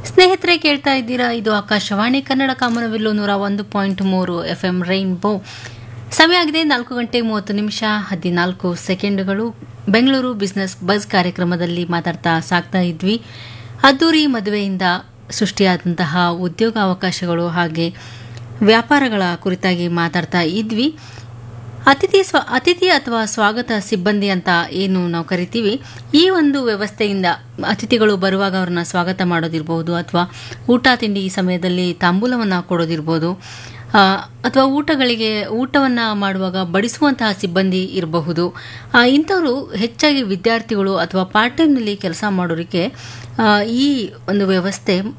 ಸ್ನೇಹಿತರೆ ಕೇಳ್ತಾ ಇದ್ದೀರಾ ಇದು ಆಕಾಶವಾಣಿ ಕನ್ನಡ ಕಾಮನವಿಲ್ಲು ನೂರ ಒಂದು ಪಾಯಿಂಟ್ ಮೂರು ಎಫ್ ಎಂ ರೈನ್ಬೋ ಸಮಯ ಆಗಿದೆ ನಾಲ್ಕು ಗಂಟೆ ಮೂವತ್ತು ನಿಮಿಷ ಹದಿನಾಲ್ಕು ಸೆಕೆಂಡುಗಳು ಬೆಂಗಳೂರು ಬಿಸ್ನೆಸ್ ಬಸ್ ಕಾರ್ಯಕ್ರಮದಲ್ಲಿ ಮಾತಾಡ್ತಾ ಸಾಕ್ತಾ ಇದ್ವಿ ಅದ್ದೂರಿ ಮದುವೆಯಿಂದ ಸೃಷ್ಟಿಯಾದಂತಹ ಉದ್ಯೋಗಾವಕಾಶಗಳು ಹಾಗೆ ವ್ಯಾಪಾರಗಳ ಕುರಿತಾಗಿ ಮಾತಾಡ್ತಾ ಇದ್ವಿ ಅತಿಥಿ ಸ್ವ ಅತಿಥಿ ಅಥವಾ ಸ್ವಾಗತ ಸಿಬ್ಬಂದಿ ಅಂತ ಏನು ನಾವು ಕರಿತೀವಿ ಈ ಒಂದು ವ್ಯವಸ್ಥೆಯಿಂದ ಅತಿಥಿಗಳು ಬರುವಾಗ ಅವ್ರನ್ನ ಸ್ವಾಗತ ಮಾಡೋದಿರ್ಬೋದು ಅಥವಾ ಊಟ ತಿಂಡಿ ಈ ಸಮಯದಲ್ಲಿ ತಾಂಬೂಲವನ್ನು ಕೊಡೋದಿರ್ಬೋದು ಆ, ಅಥವಾ ಊಟಗಳಿಗೆ ಊಟವನ್ನು ಮಾಡುವಾಗ ಬಡಿಸುವಂತಹ ಸಿಬ್ಬಂದಿ ಇರಬಹುದು ಆ, ಇಂಥವರು ಹೆಚ್ಚಾಗಿ ವಿದ್ಯಾರ್ಥಿಗಳು ಅಥವಾ ಪಾರ್ಟ್ ಟೈಮ್ನಲ್ಲಿ ಕೆಲಸ ಮಾಡೋರಿಗೆ ಆ, ಈ ಒಂದು ವ್ಯವಸ್ಥೆ